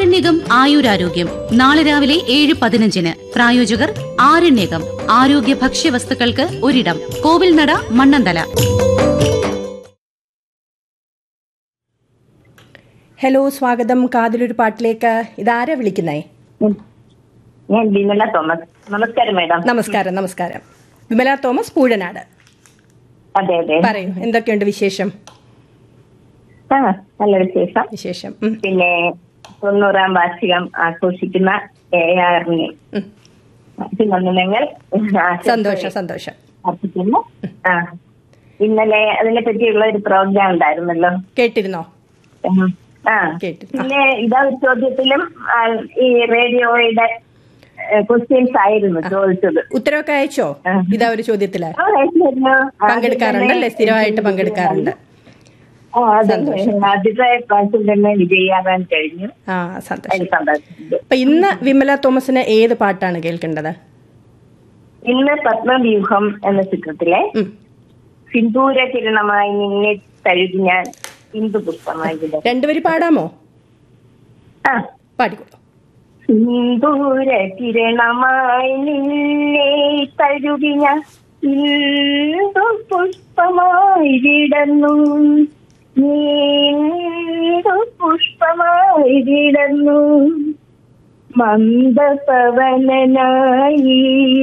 ആരണ്യകം ആയുരാരോഗ്യം നാളെ രാവിലെ ഏഴ് പതിനഞ്ചിന് പ്രായോജകർ ആരണ്യകം ആരോഗ്യ ഭക്ഷ്യവസ്തുക്കൾക്ക് ഒരിടം കോവിൽനട മണ്ണന്തല ഹലോ സ്വാഗതം കാതിലൊരു പാട്ടിലേക്ക് ഇതാരാ വിളിക്കുന്നേ ഞാൻ വിമല തോമസ് നമസ്കാരം മാഡം നമസ്കാരം നമസ്കാരം വിമല തോമസ് പൂഴനാട് അതെ അതെ പറയൂ എന്തൊക്കെയുണ്ട് വിശേഷം ആ നല്ല വിശേഷം വിശേഷം ഉം, പിന്നെ തൊണ്ണൂറാം വാർഷികം ആഘോഷിക്കുന്ന എ ആറിനെ ഉം. അഭിനന്ദനങ്ങൾ സന്തോഷം സന്തോഷം അർപ്പിക്കുന്നു ആ ഇന്നലെ അതിനെ പറ്റിയുള്ള ഒരു പ്രോഗ്രാം ഉണ്ടായിരുന്നല്ലോ കേട്ടിരുന്നോ ഉം. ആ കേട്ടിരുന്നു ആ, പിന്നെ ഇതാ ഒരു ചോദ്യത്തിലും ആ, ഈ റേഡിയോയുടെ ക്വസ്റ്റ്യൻസ് ആയിരുന്നു ചോദിച്ചത് ഉത്തരവൊക്കെ അയച്ചോ ആ. ഇതാ ഒരു ചോദ്യത്തില് ആ, അയച്ചിരുന്നു. ആ, പങ്കെടുക്കാറുണ്ട് അല്ലേ സ്ഥിരമായിട്ട് പങ്കെടുക്കാറുണ്ട് ആ, അതെ. ആദ്യത്തെ പ്രാവശ്യം തന്നെ വിജയിയാകാൻ കഴിഞ്ഞു ആ സന്തോഷം അതിൽ സന്തോഷമുണ്ട് അപ്പൊ ഇന്ന് വിമല തോമസിന് ഏത് പാട്ടാണ് കേൾക്കേണ്ടത് ഇന്ന് പത്മവ്യൂഹം എന്ന ചിത്രത്തിലെ ഉം. സിന്ദൂര കിരണമായി നിന്നെ തഴുകി ഞാൻ ഹിന്ദു പുഷ്പമായി വിട രണ്ടുപേര് പാടാമോ ആ പാടിക്കോളൂ സിന്ദൂര കിരണമായി നിന്നെ തഴുകി ഞാൻ ഹിന്ദു പുഷ്പമായി വിടന്നു നീന്തു പുഷ്പമായി വിടന്നു മന്ദപവനായി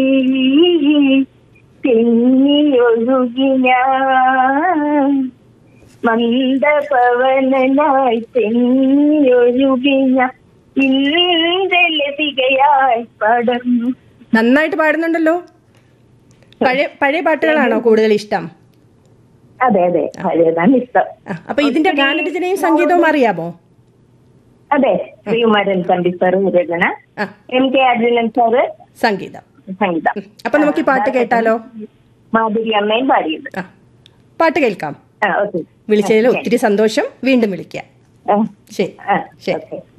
തെന്നിയൊഴുകി ഞാൻ മന്ദപവനായി തെന്നിയൊഴുകി ഞാൻ ഇന്ദ്രലതികയായി പടർന്നു നന്നായിട്ട് പാടുന്നുണ്ടല്ലോ പഴയ പഴയ പാട്ടുകളാണോ കൂടുതൽ ഇഷ്ടം അതെ അതെ പഴയതാണ് ഇഷ്ടം ആ, അപ്പൊ ഇതിന്റെ ഗാനരചനയും സംഗീതവും അറിയാമോ അതെ ശ്രീകുമാരൻ തമ്പി സാറ് രചന ആ എം കെ അർജുനൻ സാറ് സംഗീതം സംഗീതം അപ്പൊ നമുക്ക് ഈ പാട്ട് കേട്ടാലോ മാധുരി അമ്മയും പാടിയത് ആ പാട്ട് കേൾക്കാം ആ ഓക്കെ വിളിച്ചതിൽ ഒത്തിരി സന്തോഷം വീണ്ടും വിളിക്കാം ആ ശരി ആ ശരി ഓക്കെ